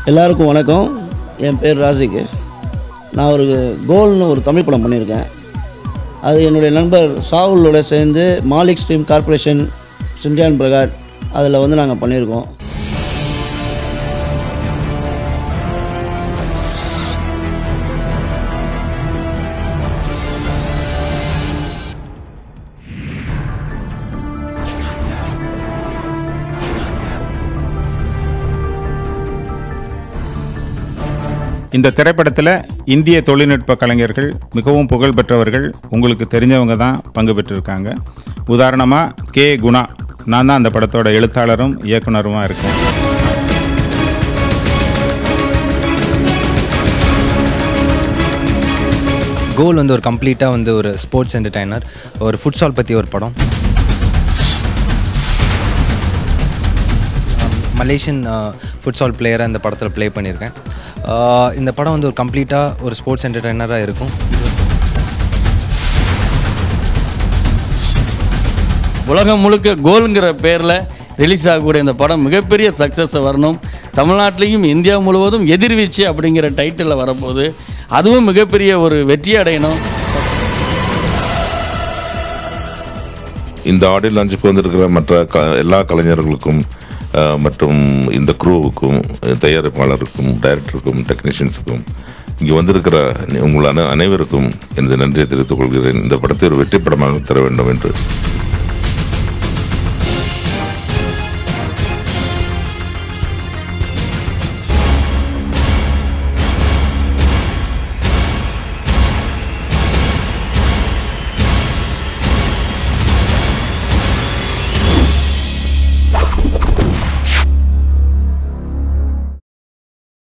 எல்லாருக்கும் வணக்கம் என் பேர் ராசிக்கு நான் ஒரு கோல்னு ஒரு தமிழ் படம் பண்ணியிருக்கேன் அது என்னுடைய நண்பர் சாகுலோட சேர்ந்து மாலிக் ஸ்ட்ரீம் கார்ப்பரேஷன் சிண்டியான் பிரகாட் அதில் வந்து நாங்கள் பண்ணியிருக்கோம் இந்த திரைப்படத்தில் இந்திய தொழில்நுட்ப கலைஞர்கள் மிகவும் புகழ்பெற்றவர்கள் உங்களுக்கு தெரிஞ்சவங்க தான் பங்கு பெற்றிருக்காங்க உதாரணமாக கே குணா நான் தான் அந்த படத்தோட எழுத்தாளரும் இயக்குனருமா இருக்கேன் கோல் வந்து ஒரு கம்ப்ளீட்டாக வந்து ஒரு ஸ்போர்ட்ஸ் என்டர்டைனர் ஒரு ஃபுட்சால் பற்றி ஒரு படம் மலேசியன் ஃபுட்சால் பிளேயராக இந்த படத்தில் ப்ளே பண்ணியிருக்கேன் ஆஹ் இந்த படம் வந்து ஒரு கம்ப்ளீட்டாக ஒரு ஸ்போர்ட்ஸ் என்டர்டைனராக இருக்கும் உலகம் முழுக்க கோல்ங்கிற பேரில் ரிலீஸ் ஆகக்கூடிய இந்த படம் மிகப்பெரிய சக்ஸஸை வரணும் தமிழ்நாட்டிலையும் இந்தியா முழுவதும் எதிர்வீச்சு அப்படிங்கிற டைட்டிலில் வரப்போகுது அதுவும் மிகப்பெரிய ஒரு வெற்றி அடையணும் இந்த ஆடியோ லான்ச்சுக்கு வந்திருக்கிற மற்ற க எல்லா கலைஞர்களுக்கும் அஹ், மற்றும் இந்த குரூவுக்கும் தயாரிப்பாளருக்கும் டைரக்டருக்கும் டெக்னீஷியன்ஸுக்கும் இங்கே வந்திருக்கிற உங்கள் அனை அனைவருக்கும் எனது நன்றியை தெரிவித்துக் கொள்கிறேன் இந்த படத்தை ஒரு வெற்றி படமாக தர வேண்டும் என்று